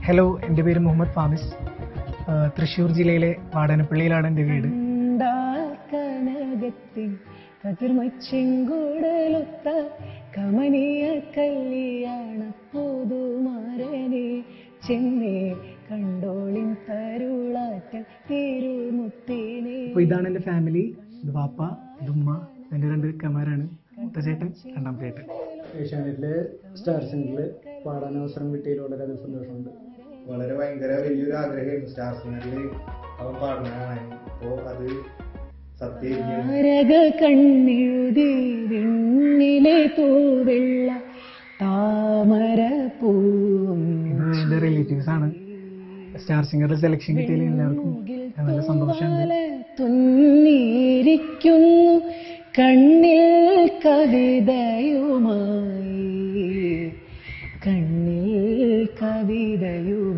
hello എൻ്റെ പേര് മുഹമ്മദ് ഫാമിസ് ആ, തൃശ്ശൂർ ജില്ലയിലെ വാടനപ്പള്ളിയിലാണ് എൻ്റെ വീട് കനകത്തിൻ കതിർമച്ചെങ്കൂടലൊത്ത കമനീയ കല്യാണ പുതുമരനെ ചെന്നേ കണ്ടോളിൻ തരുളാറ്റ തിരുമുത്തിനെ അപ്പോൾ ഇതാണ് എൻ്റെ ഫാമിലി ഇത് വാപ്പ ഇത് ഉമ്മ എൻ്റെ രണ്ട് കമാരാണ് മൂത്ത ചേട്ടൻ രണ്ടാമത്തെ ചേട്ടൻ ഏഷ്യാനെറ്റിലെ സ്റ്റാർ സിംഗറിൽ പാടാൻ അവസരം കിട്ടിയതിൽ വളരെയധികം സന്തോഷമുണ്ട് വളരെ ഭയങ്കര വലിയൊരു ആഗ്രഹമായിരുന്നു സ്റ്റാർ സിംഗറിൽ അവൻ പാടുന്നതാണ് അപ്പോൾ അത് സത്യം താരക കണ്ണെഴുതി വെണ്ണിലെ തൂവെള്ള താമര പൂവും ഇത് എൻ്റെ റിലേറ്റീവ്സ് ആണ് സ്റ്റാർ സിംഗറിൽ സെലക്ഷൻ കിട്ടിയതിൽ എല്ലാവർക്കും നല്ല സന്തോഷമുണ്ട് തുന്നിയിരിക്കുന്നു കണ്ണിൽ കവിതയുമായി കണ്ണിൽ കവിതയുമായി